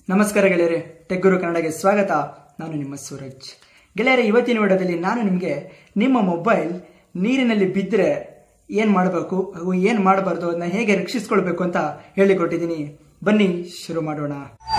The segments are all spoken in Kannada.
ನಮಸ್ಕಾರ ಗೆಳೆಯರೆ ಟೆಗ್ಗುರು ಕನ್ನಡಗೆ ಸ್ವಾಗತ ನಾನು ನಿಮ್ಮ ಸೂರಜ್ ಗೆಳೆಯರೆ ಇವತ್ತಿನ ವಿಡಿಯೋದಲ್ಲಿ ನಾನು ನಿಮಗೆ ನಿಮ್ಮ ಮೊಬೈಲ್ ನೀರಿನಲ್ಲಿ ಬಿದ್ದರೆ ಏನು ಮಾಡಬೇಕು ಹಾಗೂ ಏನು ಮಾಡಬಾರ್ದು ಅದನ್ನ ಹೇಗೆ ರಕ್ಷಿಸ್ಕೊಳ್ಬೇಕು ಅಂತ ಹೇಳಿಕೊಟ್ಟಿದ್ದೀನಿ ಬನ್ನಿ ಶುರು ಮಾಡೋಣ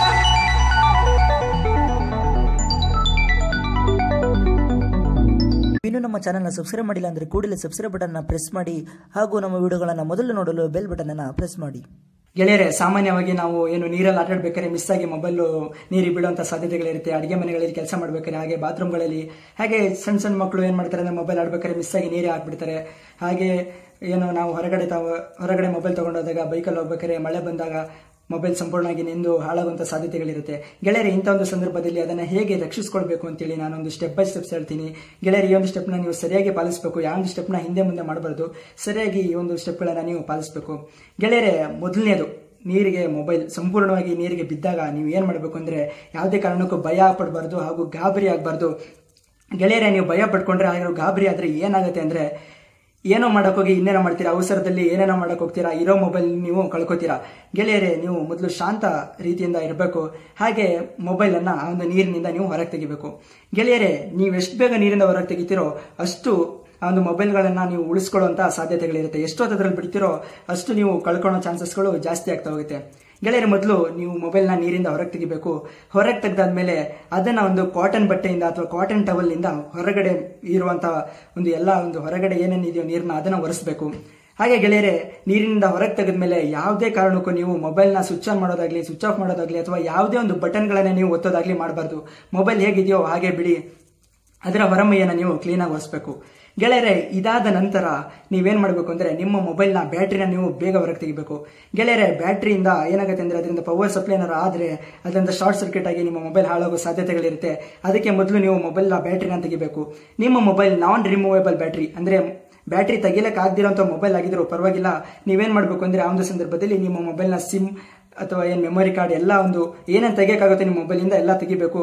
ಇನ್ನು ನಮ್ಮ ಚಾನಲ್ನ ಸಬ್ಸ್ಕ್ರೈಬ್ ಮಾಡಿಲ್ಲ ಅಂದರೆ ಕೂಡಲೇ ಸಬ್ಸ್ಕ್ರೈಬ್ ಬಟನ್ನ ಪ್ರೆಸ್ ಮಾಡಿ ಹಾಗೂ ನಮ್ಮ ವಿಡಿಯೋಗಳನ್ನು ಮೊದಲು ನೋಡಲು ಬೆಲ್ ಬಟನನ್ನು ಪ್ರೆಸ್ ಮಾಡಿ ಗೆಳೆಯರೆ ಸಾಮಾನ್ಯವಾಗಿ ನಾವು ಏನು ನೀರಲ್ಲಿ ಆಟಾಡ್ಬೇಕಾದ್ರೆ ಮಿಸ್ ಆಗಿ ಮೊಬೈಲ್ ನೀರಿಗೆ ಬೀಳುವಂತ ಸಾಧ್ಯತೆಗಳಿರುತ್ತೆ ಅಡುಗೆ ಮನೆಗಳಲ್ಲಿ ಕೆಲಸ ಮಾಡ್ಬೇಕಾದ್ರೆ ಹಾಗೆ ಬಾತ್ರೂಮ್ಗಳಲ್ಲಿ ಹಾಗೆ ಸಣ್ಣ ಸಣ್ಣ ಮಕ್ಕಳು ಏನ್ ಮಾಡ್ತಾರೆ ಅಂದ್ರೆ ಮೊಬೈಲ್ ಆಡ್ಬೇಕಾದ್ರೆ ಮಿಸ್ ಆಗಿ ನೀರೇ ಹಾಕ್ಬಿಡ್ತಾರೆ ಹಾಗೆ ಏನು ನಾವು ಹೊರಗಡೆ ತಾವು ಹೊರಗಡೆ ಮೊಬೈಲ್ ತಗೊಂಡೋದಾಗ ಬೈಕಲ್ಲಿ ಹೋಗ್ಬೇಕಾದ್ರೆ ಮಳೆ ಬಂದಾಗ ಮೊಬೈಲ್ ಸಂಪೂರ್ಣವಾಗಿ ನೆಂದು ಹಾಳಾಗುವಂತ ಸಾಧ್ಯತೆಗಳಿರುತ್ತೆ ಗೆಳೆಯರೆ ಇಂಥ ಒಂದು ಸಂದರ್ಭದಲ್ಲಿ ಅದನ್ನ ಹೇಗೆ ರಕ್ಷಿಸ್ಕೊಳ್ಬೇಕು ಅಂತೇಳಿ ನಾನೊಂದು ಸ್ಟೆಪ್ ಬೈ ಸ್ಟೆಪ್ಸ್ ಹೇಳ್ತೀನಿ ಗೆಳೆಯರೆ ಈ ಒಂದು ಸ್ಟೆಪ್ನ ನೀವು ಸರಿಯಾಗಿ ಪಾಲಿಸಬೇಕು ಯಾವ ಒಂದು ಸ್ಟೆಪ್ನ ಹಿಂದೆ ಮುಂದೆ ಮಾಡಬಾರ್ದು ಸರಿಯಾಗಿ ಈ ಒಂದು ಸ್ಟೆಪ್ಗಳನ್ನ ನೀವು ಪಾಲಿಸಬೇಕು ಗೆಳೆಯರೆ ಮೊದಲನೇದು ನೀರಿಗೆ ಮೊಬೈಲ್ ಸಂಪೂರ್ಣವಾಗಿ ನೀರಿಗೆ ಬಿದ್ದಾಗ ನೀವು ಏನು ಮಾಡಬೇಕು ಅಂದರೆ ಯಾವುದೇ ಕಾರಣಕ್ಕೂ ಭಯ ಪಡಬಾರ್ದು ಹಾಗೂ ಗಾಬರಿ ಆಗಬಾರ್ದು ಗೆಳೆಯರೆ ನೀವು ಭಯ ಪಡ್ಕೊಂಡ್ರೆ ಆಗಿರೋ ಗಾಬರಿ ಆದರೆ ಏನಾಗುತ್ತೆ ಅಂದರೆ ಏನೋ ಮಾಡೋಕ್ಕೋಗಿ ಇನ್ನೇನೋ ಮಾಡ್ತೀರಾ ಅವಸರದಲ್ಲಿ ಏನೇನೋ ಮಾಡಕ್ ಹೋಗ್ತೀರಾ ಇರೋ ಮೊಬೈಲ್ ನೀವು ಕಳ್ಕೊತೀರಾ ಗೆಳೆಯರೆ ನೀವು ಮೊದಲು ಶಾಂತ ರೀತಿಯಿಂದ ಇರಬೇಕು ಹಾಗೆ ಮೊಬೈಲನ್ನು ಆ ಒಂದು ನೀರಿನಿಂದ ನೀವು ಹೊರಗೆ ತೆಗಿಬೇಕು ಗೆಳೆಯರೆ ನೀವು ಎಷ್ಟು ಬೇಗ ನೀರಿಂದ ಹೊರಗೆ ತೆಗಿತೀರೋ ಅಷ್ಟು ಆ ಒಂದು ಮೊಬೈಲ್ಗಳನ್ನು ನೀವು ಉಳಿಸ್ಕೊಳ್ಳುವಂಥ ಸಾಧ್ಯತೆಗಳಿರುತ್ತೆ ಎಷ್ಟೊತ್ತು ಅದರಲ್ಲಿ ಬಿಡ್ತೀರೋ ಅಷ್ಟು ನೀವು ಕಳ್ಕೊಳ್ಳೋ ಚಾನ್ಸಸ್ಗಳು ಜಾಸ್ತಿ ಆಗ್ತಾ ಹೋಗುತ್ತೆ ಗೆಳೆಯರ ಮೊದಲು ನೀವು ಮೊಬೈಲ್ನ ನೀರಿಂದ ಹೊರಗೆ ತೆಗಿಬೇಕು ಹೊರಗೆ ತೆಗೆದಾದ್ಮೇಲೆ ಅದನ್ನ ಒಂದು ಕಾಟನ್ ಬಟ್ಟೆಯಿಂದ ಅಥವಾ ಕಾಟನ್ ಟವಲ್ನಿಂದ ಹೊರಗಡೆ ಇರುವಂತ ಒಂದು ಎಲ್ಲ ಒಂದು ಹೊರಗಡೆ ಏನೇನಿದೆಯೋ ನೀರನ್ನ ಅದನ್ನ ಒರೆಸಬೇಕು ಹಾಗೆ ಗೆಳೆಯರೆ ನೀರಿನಿಂದ ಹೊರಗೆ ತೆಗೆದ್ಮೇಲೆ ಯಾವುದೇ ಕಾರಣಕ್ಕೂ ನೀವು ಮೊಬೈಲ್ನ ಸ್ವಿಚ್ ಆನ್ ಮಾಡೋದಾಗ್ಲಿ ಸ್ವಿಚ್ ಆಫ್ ಮಾಡೋದಾಗ್ಲಿ ಅಥವಾ ಯಾವುದೇ ಒಂದು ಬಟನ್ಗಳನ್ನ ನೀವು ಒತ್ತೋದಾಗ್ಲಿ ಮಾಡಬಾರ್ದು ಮೊಬೈಲ್ ಹೇಗಿದೆಯೋ ಹಾಗೆ ಬಿಡಿ ಅದರ ಹೊರಮೈಯನ್ನು ನೀವು ಕ್ಲೀನಾಗಿ ಒರೆಸ್ಬೇಕು ಗೆಳೆಯರೆ ಇದಾದ ನಂತರ ನೀವೇನ್ ಮಾಡಬೇಕು ಅಂದ್ರೆ ನಿಮ್ಮ ಮೊಬೈಲ್ನ ಬ್ಯಾಟ್ರಿನ ನೀವು ಬೇಗ ಹೊರಗೆ ತೆಗಿಬೇಕು ಗೆಳೆಯರೆ ಬ್ಯಾಟ್ರಿಯಿಂದ ಏನಾಗುತ್ತೆ ಅಂದ್ರೆ ಅದರಿಂದ ಪವರ್ ಸಪ್ಲೈ ಏನಾರು ಆದ್ರೆ ಅದರಿಂದ ಶಾರ್ಟ್ ಸರ್ಕ್ಯೂಟ್ ಆಗಿ ನಿಮ್ಮ ಮೊಬೈಲ್ ಹಾಳಾಗೋ ಸಾಧ್ಯತೆಗಳಿರುತ್ತೆ ಅದಕ್ಕೆ ಮೊದಲು ನೀವು ಮೊಬೈಲ್ನ ಬ್ಯಾಟ್ರಿನ ತೆಗಿಬೇಕು ನಿಮ್ಮ ಮೊಬೈಲ್ ನಾನ್ ರಿಮೂವೇಬಲ್ ಬ್ಯಾಟ್ರಿ ಅಂದ್ರೆ ಬ್ಯಾಟ್ರಿ ತೆಗಿಲಕ್ಕೆ ಆಗದಿರೋಂಥ ಮೊಬೈಲ್ ಆಗಿದ್ರು ಪರವಾಗಿಲ್ಲ ನೀವೇನ್ ಮಾಡಬೇಕು ಅಂದ್ರೆ ಆ ಒಂದು ಸಂದರ್ಭದಲ್ಲಿ ನಿಮ್ಮ ಮೊಬೈಲ್ನ ಸಿಮ್ ಅಥವಾ ಏನು ಮೆಮೊರಿ ಕಾರ್ಡ್ ಎಲ್ಲ ಒಂದು ಏನೇನು ತೆಗಿಯೋಕ್ಕಾಗುತ್ತೆ ನಿಮ್ಮ ಮೊಬೈಲಿಂದ ಎಲ್ಲ ತೆಗಿಬೇಕು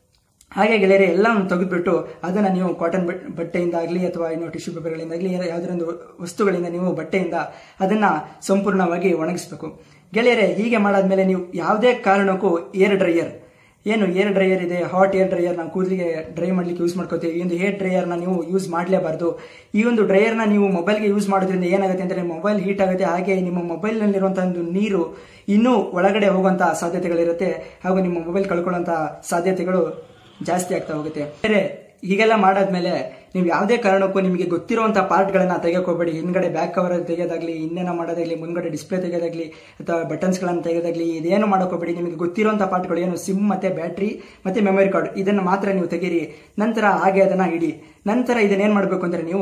ಹಾಗೆ ಗೆಳೆಯರೆ ಎಲ್ಲವನ್ನು ತೆಗೆದುಬಿಟ್ಟು ಅದನ್ನು ನೀವು ಕಾಟನ್ ಬಟ್ಟೆಯಿಂದ ಆಗಲಿ ಅಥವಾ ಏನು ಟಿಶ್ಯೂ ಪೇಪರ್ಗಳಿಂದಾಗಲಿ ಯಾವುದರೊಂದು ವಸ್ತುಗಳಿಂದ ನೀವು ಬಟ್ಟೆಯಿಂದ ಅದನ್ನು ಸಂಪೂರ್ಣವಾಗಿ ಒಣಗಿಸ್ಬೇಕು ಗೆಳೆಯರೆ ಹೀಗೆ ಮಾಡಾದ್ಮೇಲೆ ನೀವು ಯಾವುದೇ ಕಾರಣಕ್ಕೂ ಏರ್ ಡ್ರೈಯರ್ ಏನು ಏರ್ ಡ್ರೈಯರ್ ಇದೆ ಹಾಟ್ ಏರ್ ಡ್ರೈಯರ್ ನಾವು ಕೂದಲಿಗೆ ಡ್ರೈ ಮಾಡ್ಲಿಕ್ಕೆ ಯೂಸ್ ಮಾಡ್ಕೋತೀವಿ ಈ ಒಂದು ಏರ್ ಡ್ರೈಯರ್ನ ನೀವು ಯೂಸ್ ಮಾಡಲೇಬಾರ್ದು ಈ ಒಂದು ಡ್ರೈಯರ್ನ ನೀವು ಮೊಬೈಲ್ಗೆ ಯೂಸ್ ಮಾಡೋದ್ರಿಂದ ಏನಾಗುತ್ತೆ ಅಂದರೆ ಮೊಬೈಲ್ ಹೀಟ್ ಆಗುತ್ತೆ ಹಾಗೆ ನಿಮ್ಮ ಮೊಬೈಲ್ನಲ್ಲಿರುವಂತಹ ಒಂದು ನೀರು ಇನ್ನೂ ಒಳಗಡೆ ಹೋಗುವಂಥ ಸಾಧ್ಯತೆಗಳಿರುತ್ತೆ ಹಾಗೂ ನಿಮ್ಮ ಮೊಬೈಲ್ ಕಳ್ಕೊಳ್ಳುವಂಥ ಸಾಧ್ಯತೆಗಳು ಜಾಸ್ತಿ ಆಗ್ತಾ ಹೋಗುತ್ತೆ ಬೇರೆ ಹೀಗೆಲ್ಲ ಮಾಡಾದ್ಮೇಲೆ ನೀವು ಯಾವುದೇ ಕಾರಣಕ್ಕೂ ನಿಮಗೆ ಗೊತ್ತಿರುವಂತಹ ಪಾರ್ಟ್ಗಳನ್ನ ತೆಗೆಯೋಕೋಬೇಡಿ ಹಿಂದ್ಗಡೆ ಬ್ಯಾಕ್ ಕವರ್ ತೆಗೆಯೋದಾಗ್ಲಿ ಇನ್ನೇನೋ ಮಾಡೋದಾಗ್ಲಿ ಮುಂದ್ಗಡೆ ಡಿಸ್ಪ್ಲೇ ತೆಗೆಯೋದಾಗ್ಲಿ ಅಥವಾ ಬಟನ್ಸ್ಗಳನ್ನು ತೆಗೆಯೋದಾಗ್ಲಿ ಇದೇನು ಮಾಡೋಕೋಬೇಡಿ ನಿಮಗೆ ಗೊತ್ತಿರುವಂತಹ ಪಾರ್ಟ್ಗಳು ಏನು ಸಿಮ್ ಮತ್ತೆ ಬ್ಯಾಟ್ರಿ ಮತ್ತೆ ಮೆಮೊರಿ ಕಾರ್ಡ್ ಇದನ್ನು ಮಾತ್ರ ನೀವು ತೆಗೀರಿ ನಂತರ ಹಾಗೆ ಅದನ್ನ ಇಡಿ ನಂತರ ಇದನ್ನೇನು ಮಾಡಬೇಕು ಅಂದ್ರೆ ನೀವು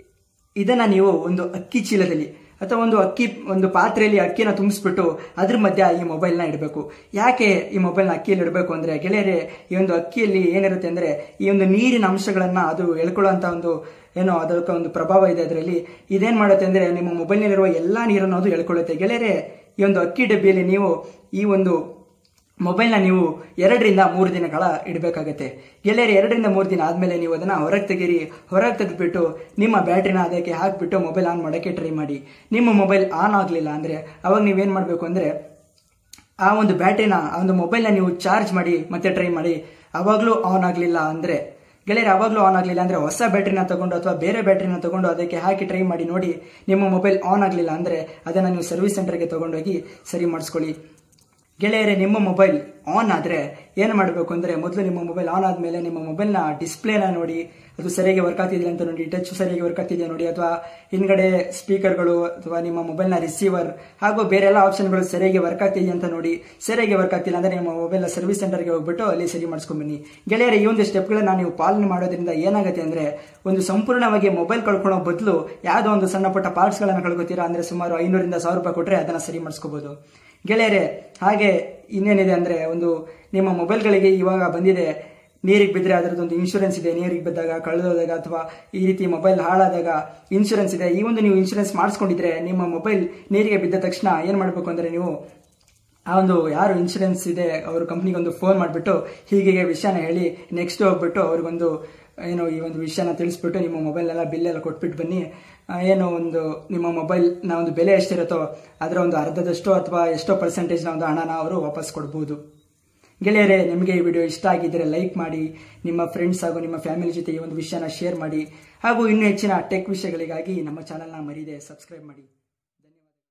ಇದನ್ನ ನೀವು ಒಂದು ಅಕ್ಕಿ ಚೀಲದಲ್ಲಿ ಅಥವಾ ಒಂದು ಅಕ್ಕಿ ಒಂದು ಪಾತ್ರೆಯಲ್ಲಿ ಅಕ್ಕಿನ ತುಂಬಿಸ್ಬಿಟ್ಟು ಅದ್ರ ಮಧ್ಯ ಈ ಮೊಬೈಲ್ನ ಇಡಬೇಕು ಯಾಕೆ ಈ ಮೊಬೈಲ್ನ ಅಕ್ಕಿಯಲ್ಲಿ ಇಡಬೇಕು ಅಂದ್ರೆ ಗೆಳೆಯರೆ ಈ ಒಂದು ಅಕ್ಕಿಯಲ್ಲಿ ಏನಿರುತ್ತೆ ಅಂದ್ರೆ ಈ ಒಂದು ನೀರಿನ ಅಂಶಗಳನ್ನ ಅದು ಎಳ್ಕೊಳ್ಳುವಂತ ಒಂದು ಏನೋ ಅದಕ್ಕೆ ಒಂದು ಪ್ರಭಾವ ಇದೆ ಅದರಲ್ಲಿ ಇದೇನ್ ಮಾಡುತ್ತೆ ಅಂದ್ರೆ ನಿಮ್ಮ ಮೊಬೈಲ್ನಲ್ಲಿರುವ ಎಲ್ಲಾ ನೀರನ್ನು ಅದು ಎಳ್ಕೊಳ್ಳುತ್ತೆ ಗೆಳೆಯರೆ ಈ ಒಂದು ಅಕ್ಕಿ ಡಬ್ಬಿಯಲ್ಲಿ ನೀವು ಈ ಒಂದು ಮೊಬೈಲ್ನ ನೀವು ಎರಡರಿಂದ ಮೂರು ದಿನಗಳ ಇಡಬೇಕಾಗತ್ತೆ ಗೆಳೆಯರು ಎರಡರಿಂದ ಮೂರು ದಿನ ಆದಮೇಲೆ ನೀವು ಅದನ್ನು ಹೊರಗೆ ತೆಗೀರಿ ಹೊರಗೆ ತೆಗೆದ್ಬಿಟ್ಟು ನಿಮ್ಮ ಬ್ಯಾಟ್ರಿನ ಅದಕ್ಕೆ ಹಾಕಿಬಿಟ್ಟು ಮೊಬೈಲ್ ಆನ್ ಮಾಡೋಕ್ಕೆ ಟ್ರೈ ಮಾಡಿ ನಿಮ್ಮ ಮೊಬೈಲ್ ಆನ್ ಆಗಲಿಲ್ಲ ಅಂದರೆ ಅವಾಗ ನೀವೇನು ಮಾಡಬೇಕು ಅಂದರೆ ಆ ಒಂದು ಬ್ಯಾಟ್ರಿನ ಆ ಒಂದು ಮೊಬೈಲ್ನ ನೀವು ಚಾರ್ಜ್ ಮಾಡಿ ಮತ್ತೆ ಟ್ರೈ ಮಾಡಿ ಅವಾಗಲೂ ಆನ್ ಆಗಲಿಲ್ಲ ಅಂದರೆ ಗೆಳೆಯರು ಅವಾಗಲೂ ಆನ್ ಆಗಲಿಲ್ಲ ಅಂದರೆ ಹೊಸ ಬ್ಯಾಟ್ರಿನ ತಗೊಂಡು ಅಥವಾ ಬೇರೆ ಬ್ಯಾಟ್ರಿನ ತಗೊಂಡು ಅದಕ್ಕೆ ಹಾಕಿ ಟ್ರೈ ಮಾಡಿ ನೋಡಿ ನಿಮ್ಮ ಮೊಬೈಲ್ ಆನ್ ಆಗಲಿಲ್ಲ ಅಂದರೆ ಅದನ್ನು ನೀವು ಸರ್ವಿಸ್ ಸೆಂಟರ್ಗೆ ತಗೊಂಡೋಗಿ ಸರಿ ಮಾಡಿಸ್ಕೊಳ್ಳಿ ಗೆಳೆಯರೆ ನಿಮ್ಮ ಮೊಬೈಲ್ ಆನ್ ಆದರೆ ಏನು ಮಾಡಬೇಕು ಅಂದರೆ ಮೊದಲು ನಿಮ್ಮ ಮೊಬೈಲ್ ಆನ್ ಆದಮೇಲೆ ನಿಮ್ಮ ಮೊಬೈಲ್ನ ಡಿಸ್ಪ್ಲೇನ ನೋಡಿ ಅದು ಸರಿಯಾಗಿ ವರ್ಕ್ ಆಗ್ತಿದೆ ಅಂತ ನೋಡಿ ಟಚ್ ಸರಿಯಾಗಿ ವರ್ಕ್ ಆಗ್ತಿದೆಯಾ ನೋಡಿ ಅಥವಾ ಹಿಂದ್ಗಡೆ ಸ್ಪೀಕರ್ಗಳು ಅಥವಾ ನಿಮ್ಮ ಮೊಬೈಲ್ನ ರಿಸೀವರ್ ಹಾಗೂ ಬೇರೆ ಎಲ್ಲ ಆಪ್ಷನ್ಗಳು ಸರಿಯಾಗಿ ವರ್ಕ್ ಆಗ್ತಿದೆ ಅಂತ ನೋಡಿ ಸರಿಯಾಗಿ ವರ್ಕ್ ಆಗ್ತಿಲ್ಲ ಅಂದರೆ ನಿಮ್ಮ ಮೊಬೈಲ್ನ ಸರ್ವಿಸ್ ಸೆಂಟರ್ಗೆ ಹೋಗ್ಬಿಟ್ಟು ಅಲ್ಲಿ ಸರಿ ಮಾಡಿಸ್ಕೊಂಬನ್ನಿ ಗೆಳೆಯರೆ ಈ ಒಂದು ಸ್ಟೆಪ್ಗಳನ್ನ ನೀವು ಪಾಲನೆ ಮಾಡೋದ್ರಿಂದ ಏನಾಗುತ್ತೆ ಅಂದರೆ ಒಂದು ಸಂಪೂರ್ಣವಾಗಿ ಮೊಬೈಲ್ ಕಳ್ಕೊಳ್ಳೋ ಬದಲು ಯಾವುದೋ ಒಂದು ಸಣ್ಣ ಪುಟ್ಟ ಪಾರ್ಟ್ಸ್ಗಳನ್ನು ಕಳ್ಕೊತೀರಾ ಅಂದರೆ ಸುಮಾರು ಐನೂರಿಂದ ಸಾವಿರ ರೂಪಾಯಿ ಕೊಟ್ಟರೆ ಅದನ್ನು ಸರಿ ಮಾಡಿಸ್ಕೋಬಹುದು ಗೆಳೆಯರೆ ಹಾಗೆ ಇನ್ನೇನಿದೆ ಅಂದರೆ ಒಂದು ನಿಮ್ಮ ಮೊಬೈಲ್ಗಳಿಗೆ ಇವಾಗ ಬಂದಿದೆ ನೀರಿಗೆ ಬಿದ್ದರೆ ಅದರದ್ದೊಂದು ಇನ್ಶೂರೆನ್ಸ್ ಇದೆ ನೀರಿಗೆ ಬಿದ್ದಾಗ ಕಳೆದೋದಾಗ ಅಥವಾ ಈ ರೀತಿ ಮೊಬೈಲ್ ಹಾಳಾದಾಗ ಇನ್ಶೂರೆನ್ಸ್ ಇದೆ ಈ ಒಂದು ನೀವು ಇನ್ಶೂರೆನ್ಸ್ ಮಾಡಿಸ್ಕೊಂಡಿದ್ರೆ ನಿಮ್ಮ ಮೊಬೈಲ್ ನೀರಿಗೆ ಬಿದ್ದ ತಕ್ಷಣ ಏನು ಮಾಡಬೇಕು ಅಂದರೆ ನೀವು ಆ ಒಂದು ಯಾರು ಇನ್ಶೂರೆನ್ಸ್ ಇದೆ ಅವ್ರ ಕಂಪ್ನಿಗೆ ಒಂದು ಫೋನ್ ಮಾಡಿಬಿಟ್ಟು ಹೀಗೆ ವಿಷಯನ ಹೇಳಿ ನೆಕ್ಸ್ಟ್ ಹೋಗ್ಬಿಟ್ಟು ಅವ್ರಿಗೊಂದು ಏನು ಈ ಒಂದು ವಿಷಯನ ತಿಳಿಸ್ಬಿಟ್ಟು ನಿಮ್ಮ ಮೊಬೈಲ್ನೆಲ್ಲ ಬಿಲ್ಲೆಲ್ಲ ಕೊಟ್ಬಿಟ್ಟು ಬನ್ನಿ ಆ, ಏನು ಒಂದು ನಿಮ್ಮ ಮೊಬೈಲ್ನ ಒಂದು ಬೆಲೆ ಎಷ್ಟಿರುತ್ತೋ ಅದರ ಒಂದು ಅರ್ಧದಷ್ಟು ಅಥವಾ ಎಷ್ಟೋ ಪರ್ಸೆಂಟೇಜ್ನ ಒಂದು ಹಣನ ಅವರು ವಾಪಸ್ ಕೊಡ್ಬೋದು ಗೆಳೆಯರೇ ನಿಮಗೆ ಈ ವಿಡಿಯೋ ಇಷ್ಟ ಆಗಿದ್ದರೆ ಲೈಕ್ ಮಾಡಿ ನಿಮ್ಮ ಫ್ರೆಂಡ್ಸ್ ಹಾಗೂ ನಿಮ್ಮ ಫ್ಯಾಮಿಲಿ ಜೊತೆ ಈ ಒಂದು ವಿಷಯನ ಶೇರ್ ಮಾಡಿ ಹಾಗೂ ಇನ್ನೂ ಹೆಚ್ಚಿನ ಟೆಕ್ ವಿಷಯಗಳಿಗಾಗಿ ನಮ್ಮ ಚಾನಲ್ನ ಮರೀದೆ ಸಬ್ಸ್ಕ್ರೈಬ್ ಮಾಡಿ